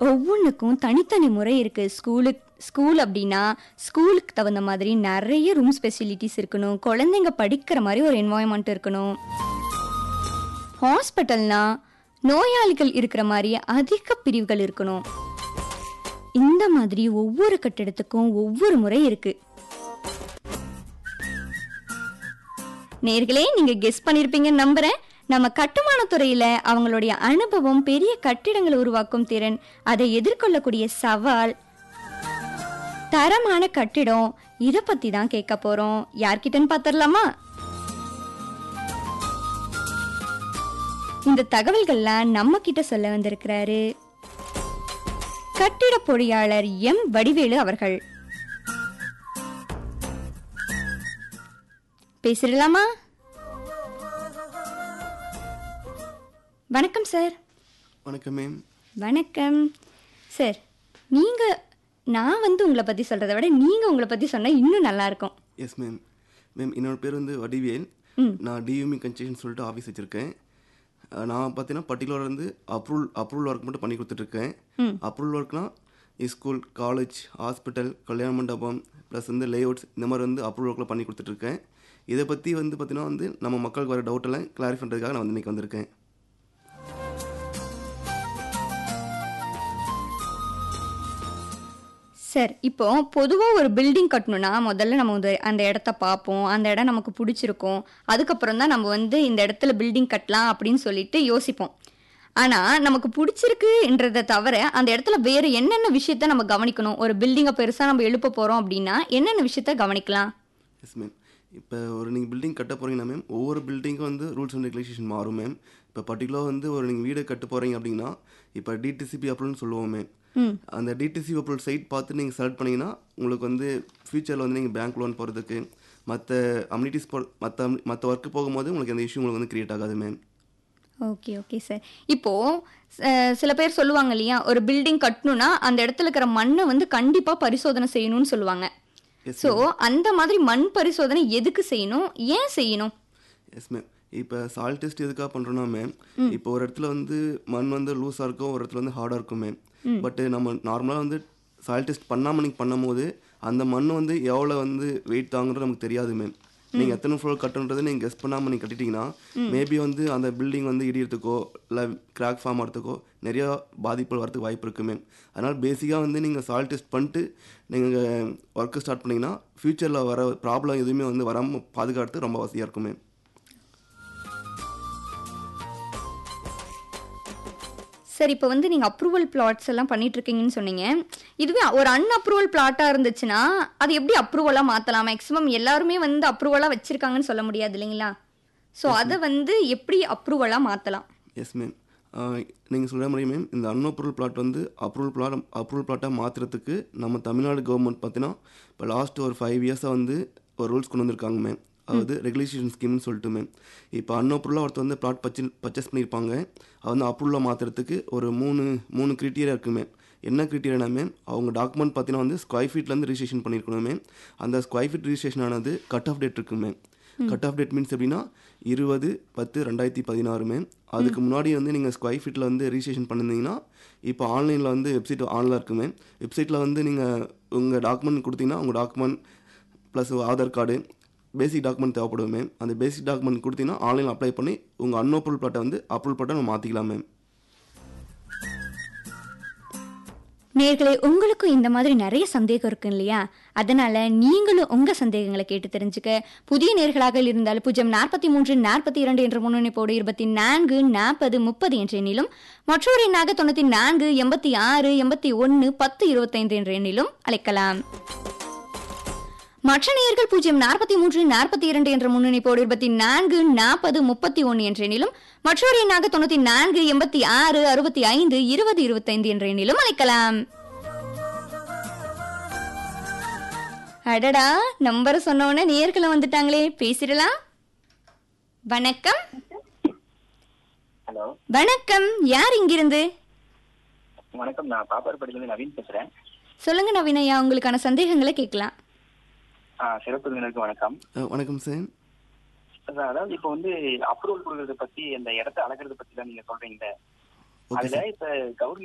ஒவ்வொன்றுக்கும் தனித்தனி முறை இருக்கு ஸ்கூலுக்கு ஸ்கூல் அப்படின்னா ஸ்கூலுக்கு தகுந்த மாதிரி நிறைய ரூம் ஃபெசிலிட்டிஸ் இருக்கணும் குழந்தைங்க படிக்கிற மாதிரி ஒரு என்வாயன்மெண்ட் இருக்கணும் ஹாஸ்பிட்டல்னா நோயாளிகள் இருக்கிற மாதிரி அதிக பிரிவுகள் இருக்கணும் இந்த மாதிரி ஒவ்வொரு கட்டிடத்துக்கும் ஒவ்வொரு முறை இருக்கு நேர்களே நீங்க கெஸ் பண்ணிருப்பீங்கன்னு நம்புறேன் நம்ம கட்டுமான துறையில அவங்களுடைய அனுபவம் பெரிய கட்டிடங்களை உருவாக்கும் திறன் அதை எதிர்கொள்ளக்கூடிய சவால் தரமான கட்டிடம் இத பத்தி தான் கேட்க போறோம் யார்கிட்டன்னு பாத்திரலாமா இந்த தகவல்கள்லாம் நம்ம கிட்ட சொல்ல வந்திருக்கிறாரு கட்டிட பொறியாளர் எம் வடிவேலு அவர்கள் பேசிடலாமா வணக்கம் சார் வணக்கம் மேம் வணக்கம் சார் நீங்க நான் வந்து உங்களை பத்தி சொல்றதை விட நீங்க உங்களை பத்தி சொன்னா இன்னும் நல்லா இருக்கும் எஸ் மேம் மேம் என்னோட பேர் வந்து வடிவேல் நான் டியூமி கன்ஸ்ட்ரக்ஷன் சொல்லிட்டு ஆஃபீஸ் வச்சுருக்கேன் அஹ் நான் பார்த்தீங்கன்னா பர்டிகுலர் வந்து அப்ரூவல் அப்ரூவல் ஒர்க் மட்டும் பண்ணி கொடுத்துட்ருக்கேன் அப்ரூவல் ஒர்க்னா ஸ்கூல் காலேஜ் ஹாஸ்பிட்டல் கல்யாண மண்டபம் ப்ளஸ் வந்து லேஅவுட்ஸ் இந்த மாதிரி வந்து அப்ரூவல் ஒர்க்கில் பண்ணி கொடுத்துட்ருக்கேன் இதை பற்றி வந்து பார்த்தீங்கன்னா வந்து நம்ம மக்களுக்கு வர டவுட்டெல்லாம் கிளாரிஃபை பண்ணுறதுக்காக நான் வந்து இன்றைக்கி வந்திருக்கேன் சார் இப்போ பொதுவாக ஒரு பில்டிங் கட்டணும்னா முதல்ல நம்ம வந்து அந்த இடத்த பார்ப்போம் அந்த இடம் நமக்கு பிடிச்சிருக்கும் அதுக்கப்புறம் தான் நம்ம வந்து இந்த இடத்துல பில்டிங் கட்டலாம் அப்படின்னு சொல்லிட்டு யோசிப்போம் ஆனால் நமக்கு பிடிச்சிருக்குன்றதை தவிர அந்த இடத்துல வேறு என்னென்ன விஷயத்த நம்ம கவனிக்கணும் ஒரு பில்டிங்கை பெருசாக நம்ம எழுப்ப போகிறோம் அப்படின்னா என்னென்ன விஷயத்த கவனிக்கலாம் எஸ் மேம் இப்போ ஒரு நீங்கள் பில்டிங் கட்ட போகிறீங்கன்னா மேம் ஒவ்வொரு பில்டிங்க்கும் வந்து ரூல்ஸ் அண்ட் ரெகுலேஷன் மாறும் மேம் இப்போ பர்டிகுலராக வந்து ஒரு நீங்கள் வீடு கட்ட போகிறீங்க அப்படின்னா இப்போ டிடிசிபி அப்ரூவல்னு சொல்லுவோம் மேம் அந்த டிடிசிபி அப்ரூவல் சைட் பார்த்து நீங்கள் செலக்ட் பண்ணீங்கன்னா உங்களுக்கு வந்து ஃபியூச்சரில் வந்து நீங்கள் பேங்க் லோன் போகிறதுக்கு மற்ற அம்யூனிட்டிஸ் போ மற்ற மற்ற ஒர்க்கு போகும்போது உங்களுக்கு அந்த இஷ்யூ உங்களுக்கு வந்து கிரியேட் ஆகாது மேம் ஓகே ஓகே சார் இப்போ அஹ், சில பேர் சொல்லுவாங்க இல்லையா ஒரு பில்டிங் கட்டணும்னா அந்த இடத்துல இருக்கிற மண்ணை வந்து கண்டிப்பாக பரிசோதனை செய்யணும்னு சொல்லுவாங்க எஸ் ஸோ அந்த மாதிரி மண் பரிசோதனை எதுக்கு செய்யணும் ஏன் செய்யணும் எஸ் மேம் இப்போ சால் டெஸ்ட் எதுக்காக பண்ணுறோன்னா மேம் இப்போ ஒரு இடத்துல வந்து மண் வந்து லூஸாக இருக்கும் ஒரு இடத்துல வந்து ஹார்டாக இருக்கும் மேம் பட் நம்ம நார்மலாக வந்து சால் டெஸ்ட் பண்ணாமல் நீங்கள் பண்ணும்போது அந்த மண் வந்து எவ்வளோ வந்து வெயிட் தாங்குறது நமக்கு தெரியாது மேம் நீங்கள் எத்தனை ஃப்ளோர் கட்டுன்றதை நீங்கள் கெஸ் பண்ணாமல் நீங்கள் கட்டிட்டீங்கன்னா மேபி வந்து அந்த பில்டிங் வந்து இடியறதுக்கோ இல்லை கிராக் ஃபார்ம் ஆகிறதுக்கோ நிறையா பாதிப்புகள் வரதுக்கு வாய்ப்பு இருக்குது மேம் அதனால் பேசிக்காக வந்து நீங்கள் சால் டெஸ்ட் பண்ணிட்டு நீங்கள் ஒர்க்கு ஸ்டார்ட் பண்ணிங்கன்னா ஃப்யூச்சரில் வர ப்ராப்ளம் எதுவுமே வந்து வராமல் பாதுகாத்து ரொம்ப வசதியாக இருக்கும் மேம் சார் இப்போ வந்து நீங்கள் அப்ரூவல் பிளாட்ஸ் எல்லாம் பண்ணிட்டு இருக்கீங்கன்னு சொன்னீங்க இதுவே ஒரு அன்அப்ரூவல் பிளாட்டாக இருந்துச்சுன்னா அது எப்படி அப்ரூவலாக மாற்றலாம் மேக்ஸிமம் எல்லாருமே வந்து அப்ரூவலாக வச்சுருக்காங்கன்னு சொல்ல முடியாது இல்லைங்களா ஸோ அதை வந்து எப்படி அப்ரூவலாக மாற்றலாம் எஸ் மேம் நீங்கள் சொல்கிற மாதிரி மேம் இந்த அன்அப்ரூவல் பிளாட் வந்து அப்ரூவல் பிளாட் அப்ரூவல் பிளாட்டாக மாற்றுறதுக்கு நம்ம தமிழ்நாடு கவர்மெண்ட் பார்த்தீங்கன்னா இப்போ லாஸ்ட் ஒரு ஃபைவ் இயர்ஸாக வந்து ஒரு ரூல்ஸ் கொண்டு வந்திருக்காங்க மேம் அதாவது ரெகுலேஷன் ஸ்கீம்னு சொல்லிட்டு மேம் இப்போ அன்அப்ரூவலாக ஒருத்தர் வந்து பிளாட் பர்ச்சேஸ் பர்ச்சேஸ் பண்ணியிருப்பாங்க அது வந்து அப்ரூவலாக மாற்றுறதுக்கு ஒரு மூணு மூணு க்ரிட்டீரியா இருக்குது மேம் என்ன க்ரிட்டீரியா மேம் அவங்க டாக்குமெண்ட் பார்த்தீங்கன்னா வந்து ஸ்கொயர் ஃபீட்லேருந்து ரிஜிஸ்ட்ரேஷன் பண்ணியிருக்கணும் மேம் அந்த ஸ்கொயர் ஃபீட் ரிஜிஸ்ட்ரேஷன் ஆனது கட் ஆஃப் டேட் இருக்குது ma'am cut off date means எப்படின்னா இருபது பத்து ரெண்டாயிரத்தி பதினாறு மேம் அதுக்கு முன்னாடி வந்து நீங்கள் ஸ்கொயர் ஃபீட்டில் வந்து ரிஜிஸ்ட்ரேஷன் பண்ணிருந்தீங்கன்னா இப்போ ஆன்லைனில் வந்து வெப்சைட் ஆன்லைன் இருக்குது மேம் வெப்சைட்டில் வந்து நீங்கள் உங்கள் டாக்குமெண்ட் கொடுத்தீங்கன்னா உங்கள் document plus Aadhaar card basic document தேவைப்படும் மேம் அந்த பேசிக் டாக்குமெண்ட் கொடுத்தீங்கன்னா ஆன்லைனில் அப்ளை பண்ணி உங்கள் அன்அப்ரூவல் பிளாட்டை வந்து அப்ரூவல் பிளாட்டை நம்ம மாற்றிக்கலாம் மேம் நேர்களே உங்களுக்கும் இந்த மாதிரி நிறைய சந்தேகம் இருக்கு இல்லையா அதனால நீங்களும் உங்க சந்தேகங்களை கேட்டு தெரிஞ்சுக்க புதிய நேர்களாக இருந்தால் பூஜ்ஜியம் நாற்பத்தி மூன்று நாற்பத்தி இரண்டு என்ற முன்னணிப்போடு இருபத்தி நான்கு நாற்பது முப்பது என்ற எண்ணிலும் மற்றொரு எண்ணாக தொண்ணூத்தி நான்கு எண்பத்தி ஆறு எண்பத்தி ஒன்று பத்து இருபத்தைந்து என்ற எண்ணிலும் அழைக்கலாம் மற்ற நேயர்கள் பூஜ்ஜியம் நாற்பத்தி மூன்று நாற்பத்தி இரண்டு என்ற முன்னணிப்போடு இருபத்தி நான்கு நாற்பது முப்பத்தி ஒன்று என்ற எண்ணிலும் மற்றொரு எண்ணாக தொண்ணூத்தி நான்கு எண்பத்தி ஆறு அறுபத்தி ஐந்து இருபது இருபத்தைந்து என்ற எண்ணிலும் அழைக்கலாம் அடடா நம்பர் சொன்னோன்னே நேர்களும் வந்துட்டாங்களே பேசிடலாம் வணக்கம் ஹலோ வணக்கம் யார் இங்கிருந்து வணக்கம் நான் பாப்பார்படியிலிருந்து நவீன் பேசுறேன் சொல்லுங்க நவீனையா உங்களுக்கான சந்தேகங்களை கேட்கலாம் ஆ, சிறப்பு விருந்தினருக்கு வணக்கம் அஹ் வணக்கம் சார் அதான், அதாவது இப்போ வந்து அப்ரூவல் கொடுக்கறத பத்தி அந்த இடத்த அளக்கறத பத்தி தான் நீங்க சொல்றீங்க ஓகே அதுல இப்ப கவர்மெண்ட்